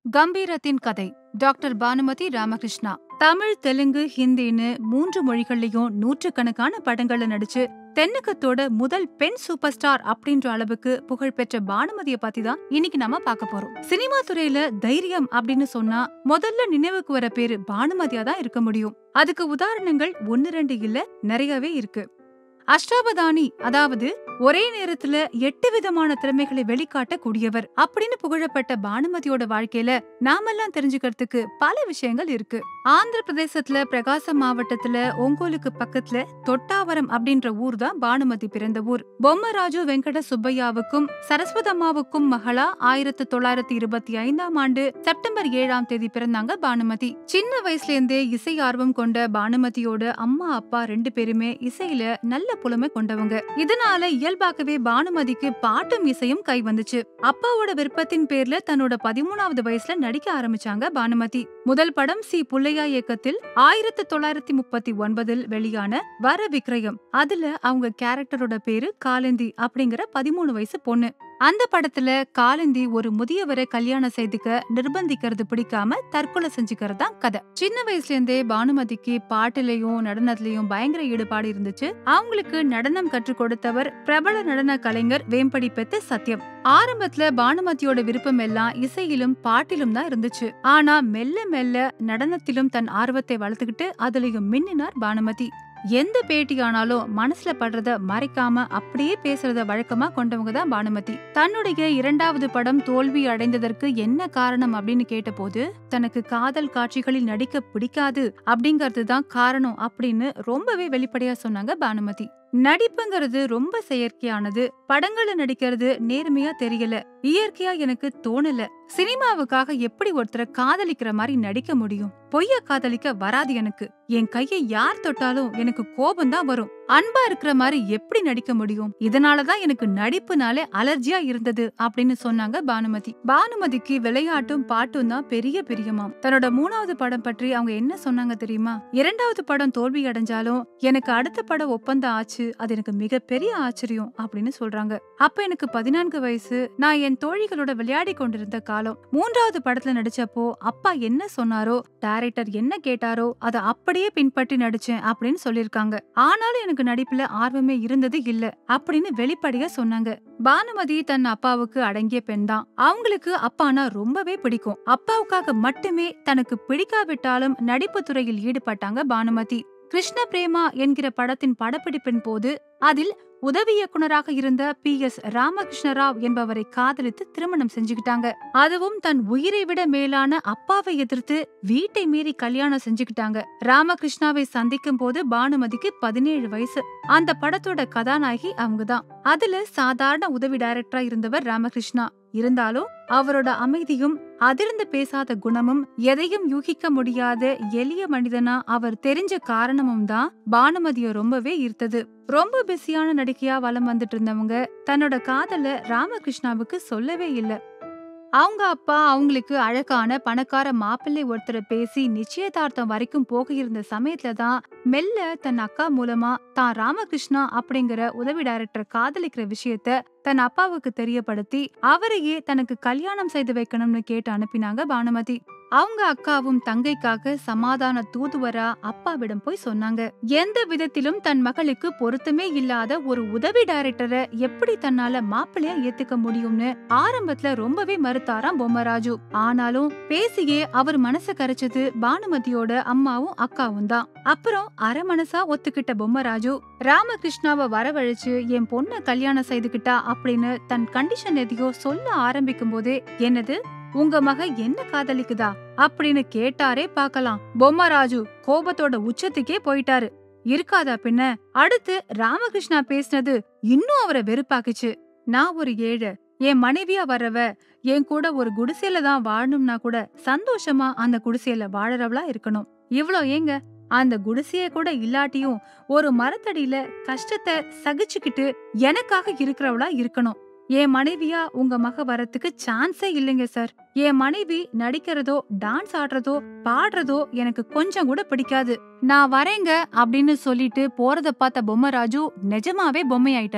கம்பீரத்தின் கதை டாக்டர் பானுமதி ராமகிருஷ்ணா தமிழ் தெலுங்கு ஹிந்தின்னு மூன்று மொழிகள்லயும் நூற்றுக்கணக்கான படங்கள்ல நடிச்சு தென்னகத்தோட முதல் பெண் சூப்பர் ஸ்டார் அப்படின்ற அளவுக்கு புகழ்பெற்ற பானுமதிய பத்தி தான் இன்னைக்கு நம்ம பார்க்க போறோம் சினிமா துறையில தைரியம் அப்படின்னு சொன்னா முதல்ல நினைவுக்கு வர பேரு பானுமதியா தான் இருக்க முடியும் அதுக்கு உதாரணங்கள் ஒன்னு ரெண்டு இல்ல நிறையவே இருக்கு அஷ்டாவதானி அதாவது ஒரே நேரத்துல எட்டு விதமான திறமைகளை வெளிக்காட்ட கூடியவர் அப்படின்னு புகழப்பட்ட பானுமதியோட வாழ்க்கையில நாமெல்லாம் தெரிஞ்சுக்கிறதுக்கு பல விஷயங்கள் இருக்கு ஆந்திர பிரதேசத்துல பிரகாசம் மாவட்டத்துல ஒங்கோலுக்கு பக்கத்துல தொட்டாவரம் அப்படின்ற ஊர் தான் பானுமதி பிறந்த ஊர் பொம்மராஜு வெங்கட சுப்பையாவுக்கும் சரஸ்வதம்மாவுக்கும் மகளா ஆயிரத்தி தொள்ளாயிரத்தி இருபத்தி ஐந்தாம் ஆண்டு செப்டம்பர் ஏழாம் தேதி பிறந்தாங்க பானுமதி சின்ன வயசுல இருந்தே இசை ஆர்வம் கொண்ட பானுமதியோட அம்மா அப்பா ரெண்டு பேருமே இசையில நல்ல புலமை கொண்டவங்க இதனால இயல்பாகவே பானுமதிக்கு பாட்டும் இசையும் கை வந்துச்சு அப்பாவோட விருப்பத்தின் பேர்ல தன்னோட பதிமூணாவது வயசுல நடிக்க ஆரம்பிச்சாங்க பானுமதி முதல் படம் சி புள்ளையா இயக்கத்தில் ஆயிரத்தி தொள்ளாயிரத்தி முப்பத்தி ஒன்பதில் வெளியான வர விக்ரயம் அதுல அவங்க கேரக்டரோட பேரு காலந்தி அப்படிங்கிற பதிமூணு வயசு பொண்ணு அந்த படத்துல காலந்தி ஒரு முதியவரை கல்யாணம் செய்துக்க நிர்பந்திக்கிறது பிடிக்காம தற்கொலை செஞ்சுக்கிறது தான் கதை சின்ன வயசுல இருந்தே பானுமதிக்கு பாட்டுலயும் நடனத்திலயும் பயங்கர ஈடுபாடு இருந்துச்சு அவங்களுக்கு நடனம் கற்றுக் கொடுத்தவர் பிரபல நடன கலைஞர் வேம்படி பெத்த சத்யம் ஆரம்பத்துல பானுமதியோட விருப்பம் எல்லாம் இசையிலும் பாட்டிலும் தான் இருந்துச்சு ஆனா மெல்ல மெல்ல நடனத்திலும் தன் ஆர்வத்தை வளர்த்துக்கிட்டு அதுலயும் மின்னினார் பானுமதி எந்த பேட்டியானாலும் மனசுல படுறத மறைக்காம அப்படியே பேசுறத வழக்கமா கொண்டவங்க தான் பானுமதி தன்னுடைய இரண்டாவது படம் தோல்வி அடைந்ததற்கு என்ன காரணம் அப்படின்னு கேட்டபோது தனக்கு காதல் காட்சிகளில் நடிக்க பிடிக்காது அப்படிங்கறது தான் காரணம் அப்படின்னு ரொம்பவே வெளிப்படையா சொன்னாங்க பானுமதி நடிப்புங்கிறது ரொம்ப செயற்கையானது படங்கள்ல நடிக்கிறது நேர்மையா தெரியல இயற்கையா எனக்கு தோணல சினிமாவுக்காக எப்படி ஒருத்தரை காதலிக்கிற மாதிரி நடிக்க முடியும் பொய்ய காதலிக்க வராது எனக்கு என் கையை யார் தொட்டாலும் எனக்கு கோபம் தான் வரும் அன்பா இருக்கிற மாதிரி எப்படி நடிக்க முடியும் இதனாலதான் எனக்கு நடிப்புனாலே அலர்ஜியா இருந்தது அப்படின்னு சொன்னாங்க பானுமதி பானுமதிக்கு விளையாட்டும் பாட்டும் தான் பெரிய பிரியமாம் தன்னோட மூணாவது படம் பற்றி அவங்க என்ன சொன்னாங்க தெரியுமா இரண்டாவது படம் தோல்வி அடைஞ்சாலும் எனக்கு அடுத்த படம் ஒப்பந்தம் ஆச்சு அது எனக்கு மிகப்பெரிய ஆச்சரியம் அப்படின்னு சொல்றாங்க அப்ப எனக்கு பதினான்கு வயசு நான் என் தோழிகளோட விளையாடி கொண்டிருந்த காலம் மூன்றாவது படத்துல நடிச்சப்போ அப்பா என்ன சொன்னாரோ டைரக்டர் என்ன கேட்டாரோ அதை அப்படியே பின்பற்றி நடிச்சேன் அப்படின்னு சொல்லிருக்காங்க ஆனாலும் எனக்கு நடிப்புல ஆர்வமே இருந்தது இல்ல அப்படின்னு வெளிப்படையா சொன்னாங்க பானுமதி தன் அப்பாவுக்கு அடங்கிய பெண் தான் அவங்களுக்கு அப்பானா ரொம்பவே பிடிக்கும் அப்பாவுக்காக மட்டுமே தனக்கு பிடிக்காவிட்டாலும் நடிப்பு துறையில் ஈடுபட்டாங்க பானுமதி கிருஷ்ண பிரேமா என்கிற படத்தின் படப்பிடிப்பின் போது அதில் உதவி இயக்குனராக இருந்த பி எஸ் ராமகிருஷ்ணராவ் என்பவரை காதலித்து திருமணம் செஞ்சுக்கிட்டாங்க அதுவும் தன் உயிரை விட மேலான அப்பாவை எதிர்த்து வீட்டை மீறி கல்யாணம் செஞ்சுக்கிட்டாங்க ராமகிருஷ்ணாவை சந்திக்கும் போது பானுமதிக்கு பதினேழு வயசு அந்த படத்தோட கதாநாயகி அவங்கதான் அதுல சாதாரண உதவி டைரக்டரா இருந்தவர் ராமகிருஷ்ணா இருந்தாலும் அவரோட அமைதியும் அதிர்ந்து பேசாத குணமும் எதையும் யூகிக்க முடியாத எளிய மனிதனா அவர் தெரிஞ்ச காரணமும் தான் பானுமதிய ரொம்பவே ஈர்த்தது ரொம்ப பிஸியான நடிகையா வலம் வந்துட்டு இருந்தவங்க தன்னோட காதல ராமகிருஷ்ணாவுக்கு சொல்லவே இல்ல அவங்க அப்பா அவங்களுக்கு அழகான பணக்கார மாப்பிள்ளை ஒருத்தரை பேசி நிச்சயதார்த்தம் வரைக்கும் போக இருந்த சமயத்துல தான் மெல்ல தன் அக்கா மூலமா தான் ராமகிருஷ்ணா அப்படிங்கிற உதவி டைரக்டர் காதலிக்கிற விஷயத்த தன் அப்பாவுக்கு தெரியப்படுத்தி அவரையே தனக்கு கல்யாணம் செய்து வைக்கணும்னு கேட்டு அனுப்பினாங்க பானுமதி அவங்க அக்காவும் தங்கைக்காக சமாதான தூதுவரா அப்பாவிடம் போய் சொன்னாங்க எந்த விதத்திலும் தன் மகளுக்கு பொருத்தமே இல்லாத ஒரு உதவி டைரக்டரை எப்படி தன்னால மாப்பிள்ளையா ஏத்துக்க முடியும்னு ஆரம்பத்துல ரொம்பவே மறுத்தாராம் பொம்மராஜு ஆனாலும் பேசியே அவர் மனச கரைச்சது பானுமதியோட அம்மாவும் அக்காவும் தான் அப்புறம் அரை மனசா ஒத்துக்கிட்ட பொம்மராஜு ராமகிருஷ்ணாவை வரவழைச்சு என் பொண்ண கல்யாணம் செய்துகிட்டா அப்படின்னு தன் கண்டிஷன் எதையோ சொல்ல ஆரம்பிக்கும் போதே என்னது உங்க மக என்ன காதலிக்குதா அப்படின்னு கேட்டாரே பாக்கலாம் பொம்மராஜு கோபத்தோட உச்சத்துக்கே போயிட்டாரு இருக்காதா பின்ன அடுத்து ராமகிருஷ்ணா பேசினது இன்னும் அவரை வெறுப்பாக்குச்சு நான் ஒரு ஏழை என் மனைவியா வர்றவ என் கூட ஒரு குடிசையில தான் வாழணும்னா கூட சந்தோஷமா அந்த குடிசையில வாழறவளா இருக்கணும் இவ்ளோ ஏங்க அந்த குடிசைய கூட இல்லாட்டியும் ஒரு மரத்தடியில கஷ்டத்தை சகிச்சுக்கிட்டு எனக்காக இருக்கிறவளா இருக்கணும் என் மனைவியா உங்க மக வரத்துக்கு சான்ஸே இல்லைங்க சார் என் மனைவி நடிக்கிறதோ டான்ஸ் ஆடுறதோ பாடுறதோ எனக்கு கொஞ்சம் கூட பிடிக்காது நான் வரேங்க அப்படின்னு சொல்லிட்டு போறத பார்த்த பொம்மராஜு நிஜமாவே பொம்மை ஆயிட்டாருங்க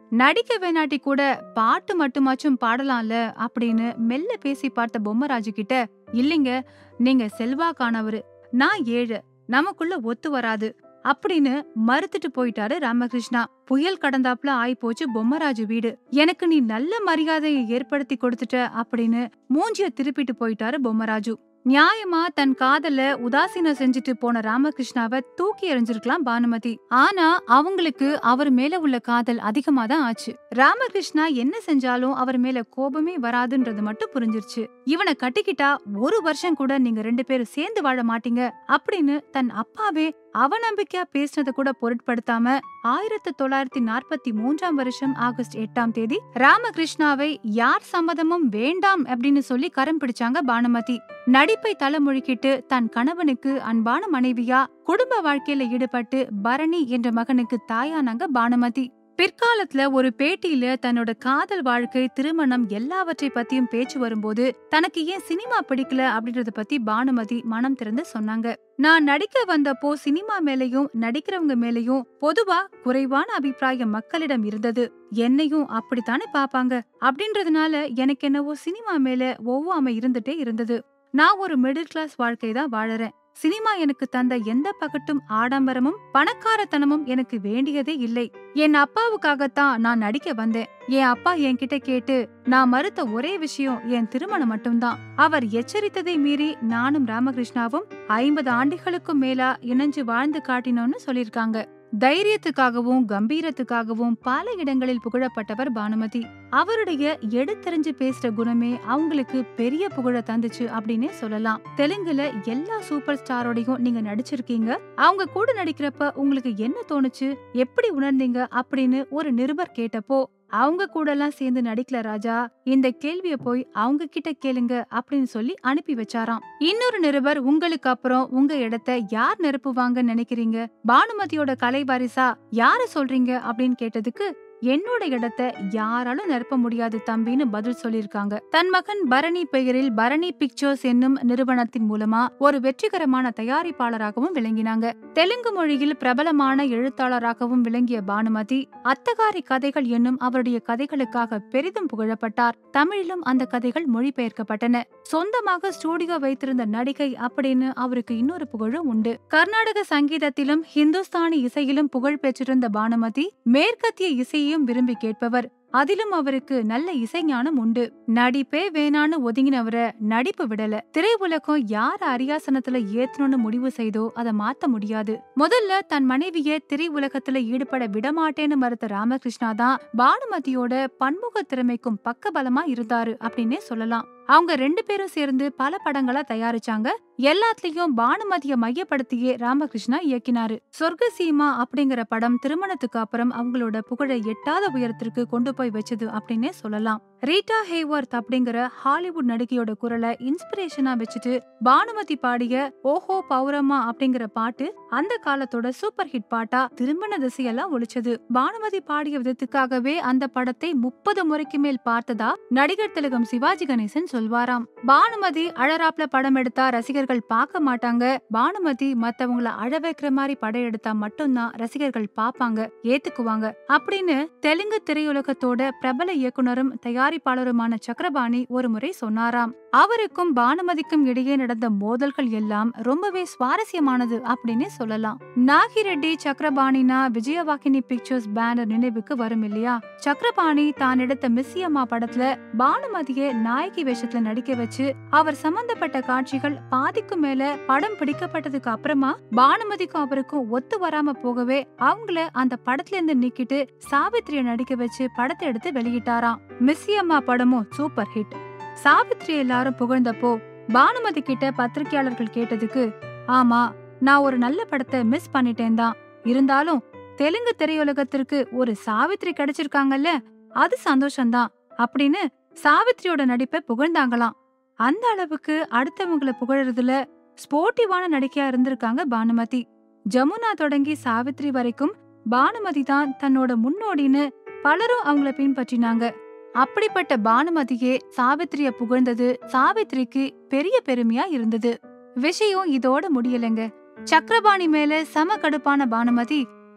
நடிக்க வேணாட்டி கூட பாட்டு மட்டுமாச்சும் பாடலாம்ல அப்படின்னு மெல்ல பேசி பார்த்த பொம்மராஜு கிட்ட இல்லைங்க நீங்க செல்வாக்கானவரு நான் ஏழு நமக்குள்ள ஒத்து வராது அப்படின்னு மறுத்துட்டு போயிட்டாரு ராமகிருஷ்ணா புயல் கடந்தாப்புல ஆயிப்போச்சு பொம்மராஜு வீடு எனக்கு நீ நல்ல மரியாதையை ஏற்படுத்தி கொடுத்துட்ட அப்படின்னு மூஞ்சிய திருப்பிட்டு போயிட்டாரு பொம்மராஜு நியாயமா தன் காதல உதாசீனம் செஞ்சுட்டு போன ராமகிருஷ்ணாவை தூக்கி எறிஞ்சிருக்கலாம் பானுமதி ஆனா அவங்களுக்கு அவர் மேல உள்ள காதல் அதிகமா தான் ஆச்சு ராமகிருஷ்ணா என்ன செஞ்சாலும் அவர் மேல கோபமே வராதுன்றது மட்டும் புரிஞ்சிருச்சு இவனை கட்டிக்கிட்டா ஒரு வருஷம் கூட நீங்க ரெண்டு பேரும் சேர்ந்து வாழ மாட்டீங்க அப்படின்னு தன் அப்பாவே அவநம்பிக்கையா பேசினதை கூட பொருட்படுத்தாம ஆயிரத்தி தொள்ளாயிரத்தி நாற்பத்தி மூன்றாம் வருஷம் ஆகஸ்ட் எட்டாம் தேதி ராமகிருஷ்ணாவை யார் சம்மதமும் வேண்டாம் அப்படின்னு சொல்லி கரம் பிடிச்சாங்க பானுமதி நடிப்பை தலைமொழிக்கிட்டு தன் கணவனுக்கு அன்பான மனைவியா குடும்ப வாழ்க்கையில ஈடுபட்டு பரணி என்ற மகனுக்கு தாயானாங்க பானுமதி பிற்காலத்துல ஒரு பேட்டியில தன்னோட காதல் வாழ்க்கை திருமணம் எல்லாவற்றை பத்தியும் பேச்சு வரும்போது தனக்கு ஏன் சினிமா பிடிக்கல அப்படின்றத பத்தி பானுமதி மனம் திறந்து சொன்னாங்க நான் நடிக்க வந்தப்போ சினிமா மேலயும் நடிக்கிறவங்க மேலயும் பொதுவா குறைவான அபிப்பிராயம் மக்களிடம் இருந்தது என்னையும் அப்படித்தானே பாப்பாங்க அப்படின்றதுனால எனக்கு என்னவோ சினிமா மேல ஒவ்வாமை இருந்துட்டே இருந்தது நான் ஒரு மிடில் கிளாஸ் வாழ்க்கை தான் வாழறேன் சினிமா எனக்கு தந்த எந்த பகட்டும் ஆடம்பரமும் பணக்காரத்தனமும் எனக்கு வேண்டியதே இல்லை என் அப்பாவுக்காகத்தான் நான் நடிக்க வந்தேன் என் அப்பா என்கிட்ட கேட்டு நான் மறுத்த ஒரே விஷயம் என் திருமணம் மட்டும்தான் அவர் எச்சரித்ததை மீறி நானும் ராமகிருஷ்ணாவும் ஐம்பது ஆண்டுகளுக்கும் மேலா இணைஞ்சு வாழ்ந்து காட்டினோம்னு சொல்லிருக்காங்க தைரியத்துக்காகவும் கம்பீரத்துக்காகவும் பல இடங்களில் புகழப்பட்டவர் பானுமதி அவருடைய எடுத்தறிஞ்சு பேசுற குணமே அவங்களுக்கு பெரிய புகழ தந்துச்சு அப்படின்னே சொல்லலாம் தெலுங்குல எல்லா சூப்பர் ஸ்டாரோடையும் நீங்க நடிச்சிருக்கீங்க அவங்க கூட நடிக்கிறப்ப உங்களுக்கு என்ன தோணுச்சு எப்படி உணர்ந்தீங்க அப்படின்னு ஒரு நிருபர் கேட்டப்போ அவங்க கூட எல்லாம் சேர்ந்து நடிக்கல ராஜா இந்த கேள்விய போய் அவங்க கிட்ட கேளுங்க அப்படின்னு சொல்லி அனுப்பி வச்சாராம் இன்னொரு நிருபர் உங்களுக்கு அப்புறம் உங்க இடத்த யார் நிரப்புவாங்கன்னு நினைக்கிறீங்க பானுமதியோட கலை வாரிசா யார சொல்றீங்க அப்படின்னு கேட்டதுக்கு என்னோட இடத்த யாராலும் நிரப்ப முடியாது தம்பின்னு பதில் சொல்லிருக்காங்க தன் மகன் பரணி பெயரில் பரணி பிக்சர்ஸ் என்னும் நிறுவனத்தின் மூலமா ஒரு வெற்றிகரமான தயாரிப்பாளராகவும் விளங்கினாங்க தெலுங்கு மொழியில் பிரபலமான எழுத்தாளராகவும் விளங்கிய பானுமதி அத்தகாரி கதைகள் என்னும் அவருடைய கதைகளுக்காக பெரிதும் புகழப்பட்டார் தமிழிலும் அந்த கதைகள் மொழிபெயர்க்கப்பட்டன சொந்தமாக ஸ்டூடியோ வைத்திருந்த நடிகை அப்படின்னு அவருக்கு இன்னொரு புகழும் உண்டு கர்நாடக சங்கீதத்திலும் ஹிந்துஸ்தானி இசையிலும் புகழ் பெற்றிருந்த பானுமதி மேற்கத்திய இசையையும் விரும்பி கேட்பவர் அதிலும் அவருக்கு நல்ல இசைஞானம் உண்டு நடிப்பே வேணான்னு ஒதுங்கினவரை நடிப்பு விடல திரையுலகம் யார் அரியாசனத்துல ஏத்தணும்னு முடிவு செய்தோ அதை மாத்த முடியாது முதல்ல தன் மனைவிய திரையுலகத்துல ஈடுபட விடமாட்டேன்னு மறுத்த ராமகிருஷ்ணா தான் பானுமதியோட பன்முக திறமைக்கும் பக்கபலமா இருந்தாரு அப்படின்னே சொல்லலாம் அவங்க ரெண்டு பேரும் சேர்ந்து பல படங்களா தயாரிச்சாங்க எல்லாத்துலயும் பானுமதிய மையப்படுத்தியே ராமகிருஷ்ணா இயக்கினாரு சொர்க்க சீமா அப்படிங்கிற படம் திருமணத்துக்கு அப்புறம் அவங்களோட புகழை எட்டாத உயரத்திற்கு கொண்டு போய் வச்சது அப்படின்னே சொல்லலாம் ரீட்டா ஹேவர்த் அப்படிங்கிற ஹாலிவுட் நடிகையோட குரலை இன்ஸ்பிரேஷனா வச்சுட்டு பானுமதி பாடிய ஓஹோ பௌரமா அப்படிங்கிற பாட்டு அந்த காலத்தோட சூப்பர் ஹிட் பாட்டா திருமண திசையெல்லாம் ஒழிச்சது பானுமதி பாடிய விதத்துக்காகவே அந்த படத்தை முப்பது முறைக்கு மேல் பார்த்ததா நடிகர் திலகம் சிவாஜி கணேசன் சொல்வாராம் பானுமதி அழறாப்ல படம் எடுத்தா ரசிகர்கள் பார்க்க மாட்டாங்க பானுமதி மத்தவங்கள அழ வைக்கிற மாதிரி படம் எடுத்தா மட்டும்தான் ரசிகர்கள் பாப்பாங்க ஏத்துக்குவாங்க அப்படின்னு தெலுங்கு திரையுலகத்தோட பிரபல இயக்குனரும் தயாரிப்பாளருமான சக்கரபாணி ஒரு முறை சொன்னாராம் அவருக்கும் பானுமதிக்கும் இடையே நடந்த மோதல்கள் எல்லாம் ரொம்பவே சுவாரஸ்யமானது அப்படின்னு சொல்லலாம் நாகிரெட்டி சக்கரபாணினா விஜயவாகினி பிக்சர்ஸ் பேனர் நினைவுக்கு வரும் இல்லையா சக்கரபாணி தான் எடுத்த மிஸ்ஸியம்மா படத்துல பானுமதியை நாயகி வேஷத்துல நடிக்க வச்சு அவர் சம்பந்தப்பட்ட காட்சிகள் பாதிக்கும் மேல படம் பிடிக்கப்பட்டதுக்கு அப்புறமா பானுமதிக்கும் அவருக்கும் ஒத்து வராம போகவே அவங்கள அந்த படத்துல இருந்து நீக்கிட்டு சாவித்திரிய நடிக்க வச்சு படத்தை எடுத்து வெளியிட்டாராம் மிஸ்ஸியம்மா படமும் சூப்பர் ஹிட் சாவித்ரி எல்லாரும் புகழ்ந்தப்போ பானுமதி கிட்ட பத்திரிகையாளர்கள் கேட்டதுக்கு ஆமா நான் ஒரு நல்ல படத்தை மிஸ் பண்ணிட்டேன் தான் இருந்தாலும் தெலுங்கு திரையுலகத்திற்கு ஒரு சாவித்ரி கிடைச்சிருக்காங்கல்ல அது சந்தோஷம்தான் அப்படின்னு சாவித்ரியோட நடிப்பை புகழ்ந்தாங்களாம் அந்த அளவுக்கு அடுத்தவங்கள புகழறதுல ஸ்போர்ட்டிவான நடிகையா இருந்திருக்காங்க பானுமதி ஜமுனா தொடங்கி சாவித்ரி வரைக்கும் பானுமதி தான் தன்னோட முன்னோடின்னு பலரும் அவங்கள பின்பற்றினாங்க அப்படிப்பட்ட பானுமதியே சாவித்திரிய புகழ்ந்தது சாவித்திரிக்கு பெரிய பெருமையா இருந்தது விஷயம் இதோட முடியலைங்க சக்கரபாணி மேல சம கடுப்பான பானுமதி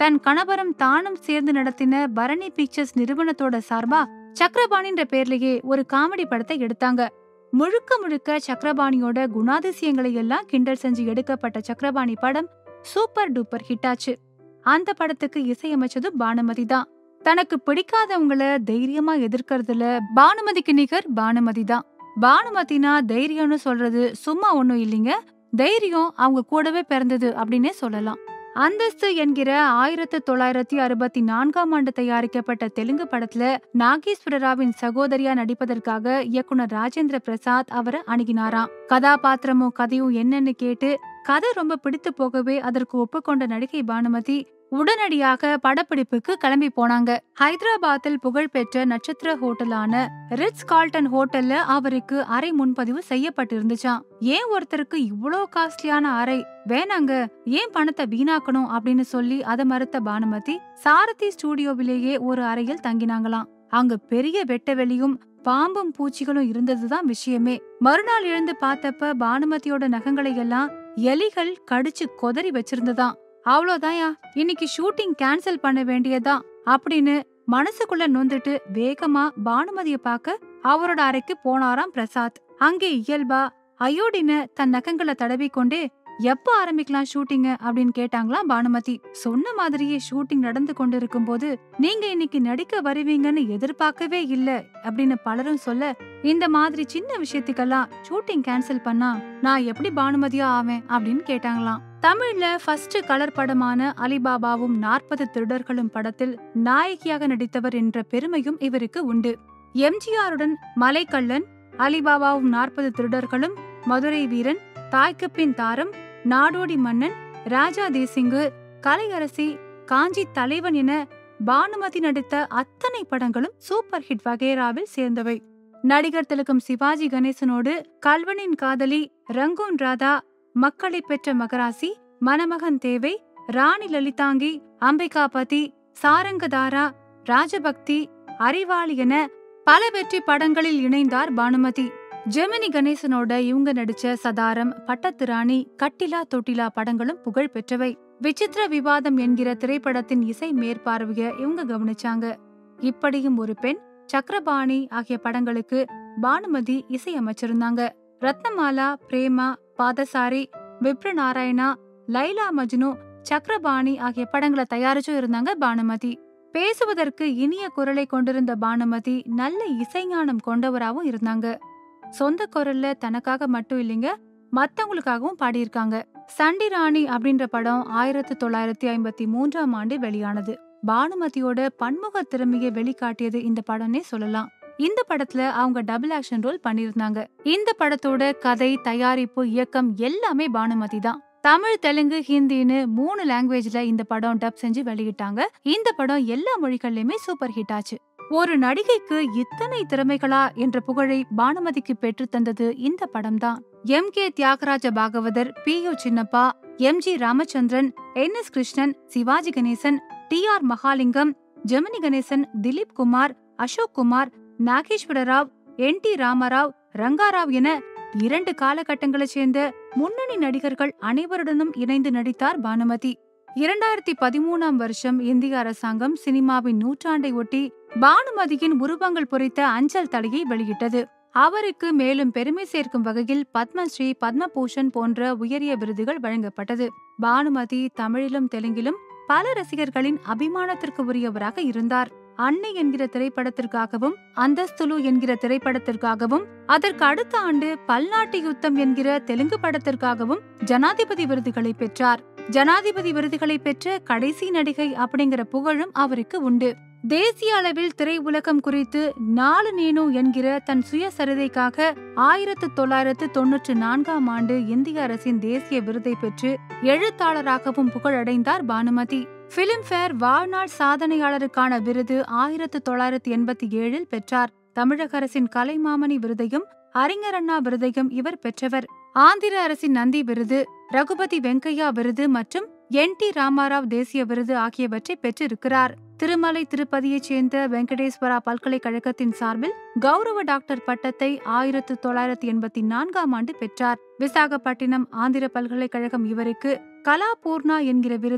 தன் கணவரும் தானும் சேர்ந்து நடத்தின பரணி பிக்சர்ஸ் நிறுவனத்தோட சார்பா சக்கரபாணின்ற பேர்லயே ஒரு காமெடி படத்தை எடுத்தாங்க முழுக்க முழுக்க சக்கரபாணியோட குணாதிசயங்களை எல்லாம் கிண்டல் செஞ்சு எடுக்கப்பட்ட சக்கரபாணி படம் சூப்பர் டூப்பர் ஹிட் ஆச்சு அந்த படத்துக்கு இசையமைச்சது பானுமதி தான் தனக்கு பிடிக்காதவங்கள தைரியமா எதிர்க்கறதுல பானுமதிக்கு நிகர் பானுமதி தான் பானுமதினா தைரியம்னு சொல்றது சும்மா ஒண்ணும் இல்லைங்க தைரியம் அவங்க கூடவே பிறந்தது அப்படின்னே சொல்லலாம் அந்தஸ்து என்கிற ஆயிரத்து தொள்ளாயிரத்தி அறுபத்தி நான்காம் ஆண்டு தயாரிக்கப்பட்ட தெலுங்கு படத்துல நாகேஸ்வர ராவின் சகோதரியா நடிப்பதற்காக இயக்குனர் ராஜேந்திர பிரசாத் அவரை அணுகினாராம் கதாபாத்திரமும் கதையும் என்னன்னு கேட்டு கதை ரொம்ப பிடித்து போகவே அதற்கு ஒப்புக்கொண்ட நடிகை பானுமதி உடனடியாக படப்பிடிப்புக்கு கிளம்பி போனாங்க ஹைதராபாத்தில் புகழ்பெற்ற நட்சத்திர ஹோட்டலான ரிட்ஸ் கால்டன் ஹோட்டல்ல அவருக்கு அறை முன்பதிவு செய்யப்பட்டிருந்துச்சாம் ஏன் ஒருத்தருக்கு இவ்ளோ காஸ்ட்லியான அறை வேணாங்க ஏன் பணத்தை வீணாக்கணும் அப்படின்னு சொல்லி அதை மறுத்த பானுமதி சாரதி ஸ்டூடியோவிலேயே ஒரு அறையில் தங்கினாங்களாம் அங்க பெரிய வெட்ட வெளியும் பாம்பும் பூச்சிகளும் இருந்ததுதான் விஷயமே மறுநாள் எழுந்து பார்த்தப்ப பானுமதியோட நகங்களை எல்லாம் எலிகள் கடிச்சு கொதறி வச்சிருந்ததாம் அவ்வளோதான்யா இன்னைக்கு ஷூட்டிங் கேன்சல் பண்ண வேண்டியதா அப்படின்னு மனசுக்குள்ள நொந்துட்டு வேகமா பானுமதிய பார்க்க அவரோட அறைக்கு போனாராம் பிரசாத் அங்கே இயல்பா அயோடின தன் நகங்களை தடவி கொண்டே எப்ப ஆரம்பிக்கலாம் ஷூட்டிங்க அப்படின்னு கேட்டாங்களாம் பானுமதி சொன்ன மாதிரியே ஷூட்டிங் நடந்து கொண்டிருக்கும் போது நீங்க இன்னைக்கு நடிக்க வருவீங்கன்னு எதிர்பார்க்கவே இல்ல அப்படின்னு பலரும் சொல்ல இந்த மாதிரி சின்ன விஷயத்துக்கெல்லாம் ஷூட்டிங் கேன்சல் பண்ணா நான் எப்படி பானுமதியா ஆவேன் அப்படின்னு கேட்டாங்களாம் தமிழ்ல ஃபர்ஸ்ட் கலர் படமான அலிபாபாவும் நாற்பது திருடர்களும் படத்தில் நாயகியாக நடித்தவர் என்ற பெருமையும் இவருக்கு உண்டு எம்ஜிஆருடன் மலைக்கள்ளன் அலிபாபாவும் நாற்பது திருடர்களும் மதுரை வீரன் தாய்க்கு பின் தாரம் நாடோடி மன்னன் ராஜா தேசிங்கு கலையரசி காஞ்சி தலைவன் என பானுமதி நடித்த அத்தனை படங்களும் சூப்பர் ஹிட் வகேராவில் சேர்ந்தவை நடிகர் திலகம் சிவாஜி கணேசனோடு கல்வனின் காதலி ரங்கூன் ராதா மக்களை பெற்ற மகராசி மணமகன் தேவை ராணி லலிதாங்கி அம்பிகாபதி சாரங்கதாரா ராஜபக்தி அறிவாளி என பல வெற்றி படங்களில் இணைந்தார் பானுமதி ஜெமினி கணேசனோட இவங்க நடிச்ச சதாரம் பட்டத்திராணி கட்டிலா தொட்டிலா படங்களும் புகழ் பெற்றவை விசித்திர விவாதம் என்கிற திரைப்படத்தின் இசை மேற்பார்வைய இவங்க கவனிச்சாங்க இப்படியும் ஒரு பெண் சக்கரபாணி ஆகிய படங்களுக்கு பானுமதி இசையமைச்சிருந்தாங்க ரத்னமாலா பிரேமா பாதசாரி விப்ர நாராயணா லைலா மஜ்னு சக்கரபாணி ஆகிய படங்களை தயாரிச்சும் இருந்தாங்க பானுமதி பேசுவதற்கு இனிய குரலை கொண்டிருந்த பானுமதி நல்ல இசைஞானம் கொண்டவராவும் இருந்தாங்க சொந்த குரல்ல தனக்காக மட்டும் இல்லைங்க மத்தவங்களுக்காகவும் பாடியிருக்காங்க சண்டி ராணி அப்படின்ற படம் ஆயிரத்தி தொள்ளாயிரத்தி ஐம்பத்தி மூன்றாம் ஆண்டு வெளியானது பானுமதியோட பன்முக திறமையை வெளிக்காட்டியது இந்த படம்னே சொல்லலாம் இந்த படத்துல அவங்க டபுள் ஆக்ஷன் ரோல் பண்ணிருந்தாங்க இந்த படத்தோட கதை தயாரிப்பு இயக்கம் எல்லாமே பானுமதி தான் தமிழ் தெலுங்கு ஹிந்தின்னு மூணு லாங்குவேஜ்ல இந்த படம் டப் செஞ்சு வெளியிட்டாங்க இந்த படம் எல்லா மொழிகள்லயுமே சூப்பர் ஹிட் ஆச்சு ஒரு நடிகைக்கு இத்தனை திறமைகளா என்ற புகழை பானுமதிக்கு பெற்று தந்தது இந்த படம் தான் M K Thyagaraja Bhagavathar P U Chinnappa M G Ramachandran N S Krishnan Sivaji Ganesan T R Mahalingam Gemini Ganesan Dilip Kumar Ashok Kumar Nageswara Rao N T Ramarao Rangarao என இரண்டு காலகட்டங்களைச் சேர்ந்த முன்னணி நடிகர்கள் அனைவருடனும் இணைந்து நடித்தார் பானுமதி இரண்டாயிரத்தி பதிமூணாம் வருஷம் இந்திய அரசாங்கம் சினிமாவின் நூற்றாண்டை ஒட்டி பானுமதியின் உருவங்கள் பொறித்த அஞ்சல் தலையை வெளியிட்டது அவருக்கு மேலும் பெருமை சேர்க்கும் வகையில் பத்மஸ்ரீ பத்மபூஷன் போன்ற உயரிய விருதுகள் வழங்கப்பட்டது பானுமதி தமிழிலும் தெலுங்கிலும் பல ரசிகர்களின் அபிமானத்திற்கு உரியவராக இருந்தார் அன்னை என்கிற திரைப்படத்திற்காகவும் அந்தஸ்துலு என்கிற திரைப்படத்திற்காகவும் அதற்கு அடுத்த ஆண்டு பல்நாட்டு யுத்தம் என்கிற தெலுங்கு படத்திற்காகவும் ஜனாதிபதி விருதுகளை பெற்றார் ஜனாதிபதி விருதுகளை பெற்ற கடைசி நடிகை அப்படிங்கிற புகழும் அவருக்கு உண்டு தேசிய அளவில் திரை உலகம் குறித்து நாலு நேனு என்கிற தன் சுயசரிதைக்காக ஆயிரத்து தொள்ளாயிரத்து தொன்னூற்று நான்காம் ஆண்டு இந்திய அரசின் தேசிய விருதை பெற்று எழுத்தாளராகவும் புகழடைந்தார் பானுமதி பிலிம்பேர் வாழ்நாள் சாதனையாளருக்கான விருது ஆயிரத்து தொள்ளாயிரத்து எண்பத்தி ஏழில் பெற்றார் தமிழக அரசின் கலைமாமணி விருதையும் அறிஞர் அண்ணா விருதையும் இவர் பெற்றவர் ஆந்திர அரசின் நந்தி விருது ரகுபதி வெங்கையா விருது மற்றும் என் டி ராமாராவ் தேசிய விருது ஆகியவற்றை பெற்றிருக்கிறார் திருமலை திருப்பதியைச் சேர்ந்த வெங்கடேஸ்வரா பல்கலைக்கழகத்தின் சார்பில் கௌரவ டாக்டர் பட்டத்தை ஆயிரத்து தொள்ளாயிரத்தி எண்பத்தி நான்காம் ஆண்டு பெற்றார் விசாகப்பட்டினம் ஆந்திர பல்கலைக்கழகம் இவருக்கு கலாபூர்ணா என்கிற விருதை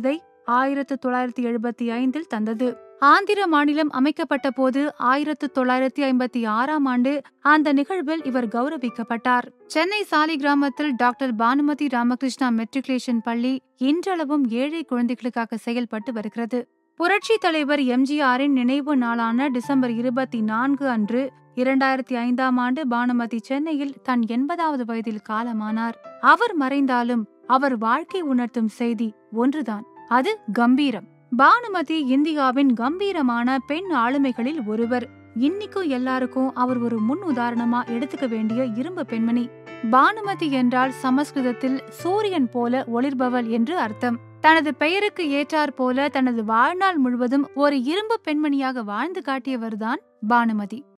ஆயிரத்து தொள்ளாயிரத்தி எழுபத்தி ஐந்தில் தந்தது ஆந்திர மாநிலம் அமைக்கப்பட்ட போது ஆயிரத்து தொள்ளாயிரத்தி ஐம்பத்தி ஆறாம் ஆண்டு அந்த நிகழ்வில் இவர் கௌரவிக்கப்பட்டார் சென்னை சாலி கிராமத்தில் டாக்டர் பானுமதி ராமகிருஷ்ணா மெட்ரிகுலேஷன் பள்ளி இன்றளவும் ஏழை குழந்தைகளுக்காக செயல்பட்டு வருகிறது புரட்சி தலைவர் எம்ஜிஆரின் நினைவு நாளான டிசம்பர் இருபத்தி நான்கு அன்று இரண்டாயிரத்தி ஐந்தாம் ஆண்டு பானுமதி சென்னையில் தன் எண்பதாவது வயதில் காலமானார் அவர் மறைந்தாலும் அவர் வாழ்க்கை உணர்த்தும் செய்தி ஒன்றுதான் அது கம்பீரம் பானுமதி இந்தியாவின் கம்பீரமான பெண் ஆளுமைகளில் ஒருவர் இன்னிக்கும் எல்லாருக்கும் அவர் ஒரு முன் உதாரணமா எடுத்துக்க வேண்டிய இரும்பு பெண்மணி பானுமதி என்றால் சமஸ்கிருதத்தில் சூரியன் போல ஒளிர்பவள் என்று அர்த்தம் தனது பெயருக்கு ஏற்றாற் போல தனது வாழ்நாள் முழுவதும் ஒரு இரும்பு பெண்மணியாக வாழ்ந்து காட்டியவர்தான் பானுமதி